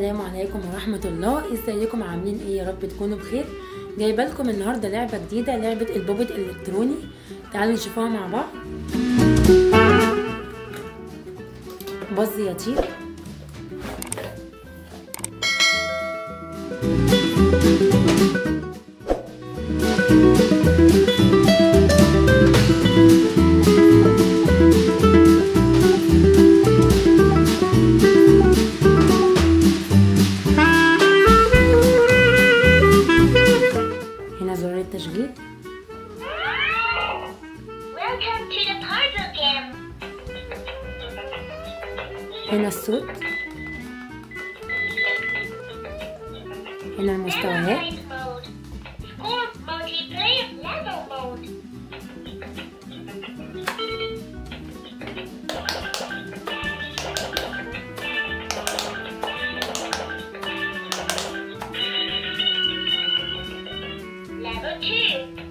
السلام عليكم ورحمة الله ازيكم عاملين ايه يا رب تكونوا بخير جايبه لكم النهارده لعبة جديدة لعبة البوبت الالكتروني تعالوا نشوفوها مع بعض بص يا طير هنا زرار التشغيل Welcome to the puzzle game. هنا الصوت هنا المستويات Analyze mode. Score multiplayer level mode. Level 2.